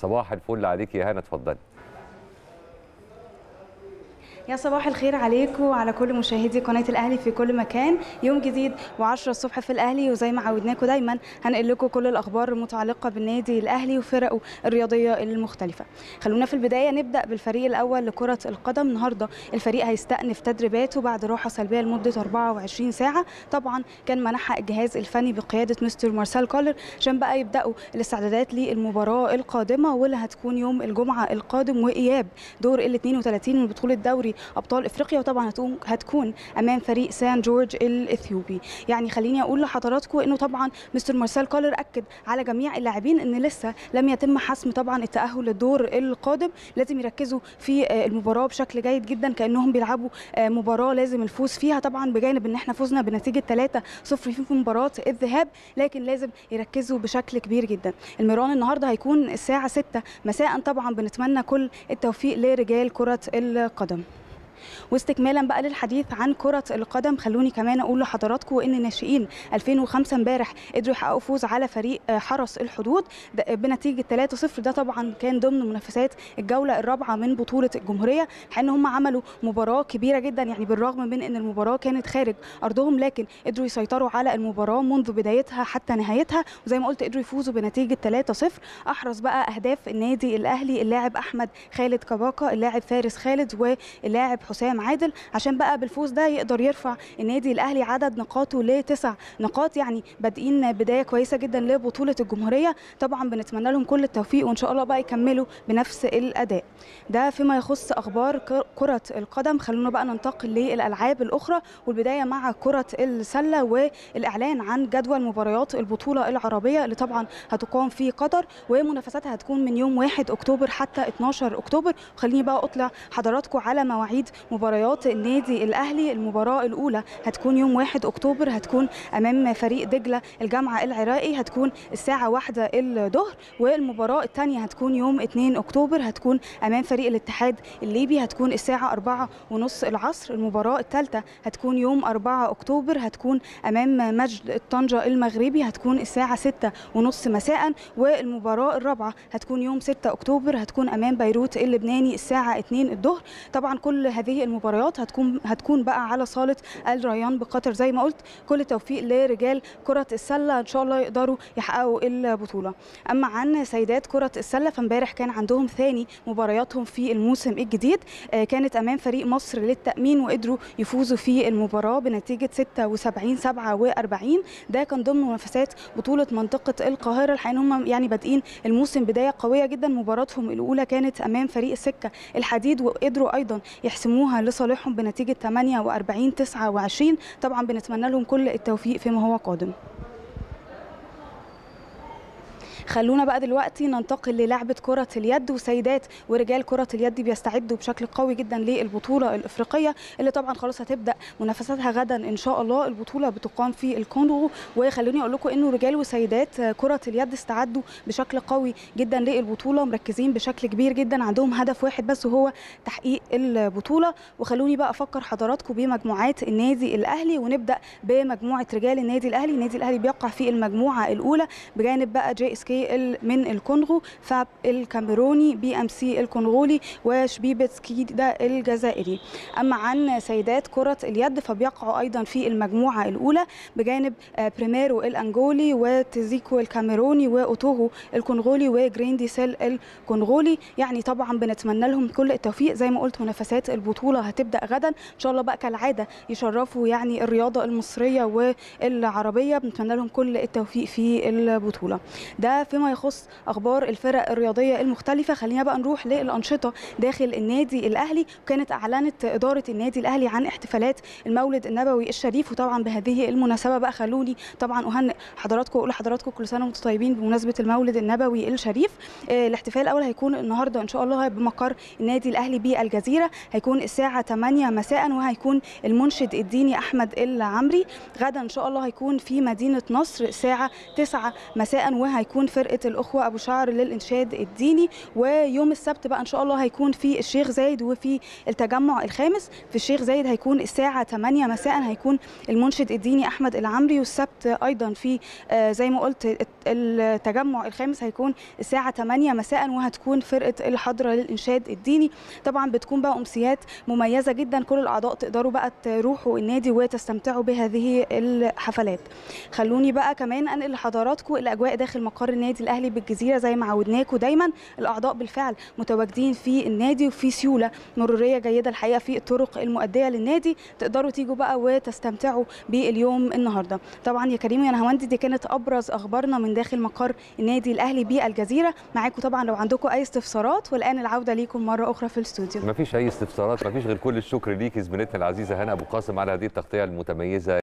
صباح الفل عليك يا هنا اتفضلي يا صباح الخير عليكم وعلى كل مشاهدي قناه الاهلي في كل مكان يوم جديد و10 الصبح في الاهلي وزي ما عودناكم دايما هنقل لكم كل الاخبار المتعلقه بالنادي الاهلي وفرقه الرياضيه المختلفه خلونا في البدايه نبدا بالفريق الاول لكره القدم النهارده الفريق هيستأنف تدريباته بعد راحه سلبيه لمده 24 ساعه طبعا كان منحها الجهاز الفني بقياده مستر مارسيل كولر عشان بقى يبداوا الاستعدادات للمباراه القادمه واللي هتكون يوم الجمعه القادم واياب دور ال 32 من بطوله دوري ابطال افريقيا وطبعا هتكون هتكون امام فريق سان جورج الاثيوبي يعني خليني اقول لحضراتكم انه طبعا مستر مارسيل كولر اكد على جميع اللاعبين ان لسه لم يتم حسم طبعا التاهل للدور القادم لازم يركزوا في المباراه بشكل جيد جدا كانهم بيلعبوا مباراه لازم الفوز فيها طبعا بجانب ان احنا فزنا بنتيجه 3-0 في مباراه الذهاب لكن لازم يركزوا بشكل كبير جدا الميران النهارده هيكون الساعه 6 مساء طبعا بنتمنى كل التوفيق لرجال كره القدم واستكمالا بقى للحديث عن كرة القدم خلوني كمان أقول لحضراتكم إن ناشئين 2005 امبارح قدروا يحققوا فوز على فريق حرس الحدود بنتيجة 3-0 ده طبعا كان ضمن منافسات الجولة الرابعة من بطولة الجمهورية لأن هم عملوا مباراة كبيرة جدا يعني بالرغم من إن المباراة كانت خارج أرضهم لكن قدروا يسيطروا على المباراة منذ بدايتها حتى نهايتها وزي ما قلت قدروا يفوزوا بنتيجة 3-0 أحرز بقى أهداف النادي الأهلي اللاعب أحمد خالد كباكا اللاعب فارس خالد واللاعب حسام عادل عشان بقى بالفوز ده يقدر يرفع النادي الاهلي عدد نقاطه لتسع نقاط يعني بادئين بدايه كويسه جدا لبطوله الجمهوريه طبعا بنتمنى لهم كل التوفيق وان شاء الله بقى يكملوا بنفس الاداء ده فيما يخص اخبار كره القدم خلونا بقى ننتقل للالعاب الاخرى والبدايه مع كره السله والاعلان عن جدول مباريات البطوله العربيه اللي طبعا هتقام في قطر ومنافساتها هتكون من يوم 1 اكتوبر حتى 12 اكتوبر خليني بقى اطلع حضراتكم على مواعيد مباريات النادي الاهلي المباراه الاولى هتكون يوم 1 اكتوبر هتكون امام فريق دجله الجامعه العراقي هتكون الساعه 1 الظهر والمباراه الثانيه هتكون يوم 2 اكتوبر هتكون امام فريق الاتحاد الليبي هتكون الساعه 4 ونص العصر المباراه الثالثه هتكون يوم 4 اكتوبر هتكون امام مجد طنجه المغربي هتكون الساعه 6 ونص مساء والمباراه الرابعه هتكون يوم 6 اكتوبر هتكون امام بيروت اللبناني الساعه 2 الظهر طبعا كل هذه المباريات هتكون هتكون بقى على صاله الريان بقطر زي ما قلت كل التوفيق لرجال كره السله ان شاء الله يقدروا يحققوا البطوله اما عن سيدات كره السله فامبارح كان عندهم ثاني مبارياتهم في الموسم الجديد كانت امام فريق مصر للتامين وقدروا يفوزوا في المباراه بنتيجه 76 47 ده كان ضمن منافسات بطوله منطقه القاهره الحقيقه هم يعني بادئين الموسم بدايه قويه جدا مباراتهم الاولى كانت امام فريق السكه الحديد وقدروا ايضا يحسموها لصالحهم بنتيجه 48 29 طبعا بنتمنى لهم كل التوفيق فيما هو قادم خلونا بقى دلوقتي ننتقل للعبة كرة اليد وسيدات ورجال كرة اليد بيستعدوا بشكل قوي جدا للبطولة الإفريقية اللي طبعا خلاص هتبدأ منافساتها غدا إن شاء الله البطولة بتقام في الكونغو وخلوني أقول لكم إنه رجال وسيدات كرة اليد استعدوا بشكل قوي جدا للبطولة مركزين بشكل كبير جدا عندهم هدف واحد بس وهو تحقيق البطولة وخلوني بقى أفكر حضراتكم بمجموعات النادي الأهلي ونبدأ بمجموعة رجال النادي الأهلي النادي الأهلي بيقع في المجموعة الأولى بجانب بقى جي اس كي من الكونغو فاب الكاميروني بي ام سي الكونغولي وشبيبتسكي ده الجزائري اما عن سيدات كره اليد فبيقعوا ايضا في المجموعه الاولى بجانب بريميرو الانجولي وتزيكو الكاميروني واوتوهو الكونغولي وجريندي سيل الكونغولي يعني طبعا بنتمنى لهم كل التوفيق زي ما قلت منافسات البطوله هتبدا غدا ان شاء الله بقى كالعاده يشرفوا يعني الرياضه المصريه والعربيه بنتمنى لهم كل التوفيق في البطوله ده فيما يخص اخبار الفرق الرياضيه المختلفه خلينا بقى نروح للانشطه داخل النادي الاهلي وكانت اعلنت اداره النادي الاهلي عن احتفالات المولد النبوي الشريف وطبعا بهذه المناسبه بقى خلوني طبعا اهنئ حضراتكم واقول لحضراتكم كل سنه وانتم طيبين بمناسبه المولد النبوي الشريف الاحتفال الاول هيكون النهارده ان شاء الله بمقر النادي الاهلي بالجزيره هيكون الساعه 8 مساء وهيكون المنشد الديني احمد العمري غدا ان شاء الله هيكون في مدينه نصر الساعه 9 مساء وهيكون فرقه الاخوه ابو شعر للانشاد الديني ويوم السبت بقى ان شاء الله هيكون في الشيخ زايد وفي التجمع الخامس في الشيخ زايد هيكون الساعه 8 مساء هيكون المنشد الديني احمد العمري والسبت ايضا في آه، زي ما قلت التجمع الخامس هيكون الساعه 8 مساء وهتكون فرقه الحضره للانشاد الديني طبعا بتكون بقى امسيات مميزه جدا كل الاعضاء تقدروا بقى تروحوا النادي وتستمتعوا بهذه الحفلات خلوني بقى كمان انقل لحضراتكم الاجواء داخل مقر النادي الاهلي بالجزيره زي ما عودناكم دايما الاعضاء بالفعل متواجدين في النادي وفي سيوله مروريه جيده الحقيقه في الطرق المؤديه للنادي تقدروا تيجوا بقى وتستمتعوا باليوم النهارده طبعا يا كريم يا نهاوندي دي كانت ابرز اخبارنا من داخل مقر النادي الاهلي بالجزيره معاكم طبعا لو عندكم اي استفسارات والان العوده ليكم مره اخرى في الاستوديو ما فيش اي استفسارات ما فيش غير كل الشكر ليك زميلتنا العزيزه هنا ابو قاسم على هذه التغطيه المتميزه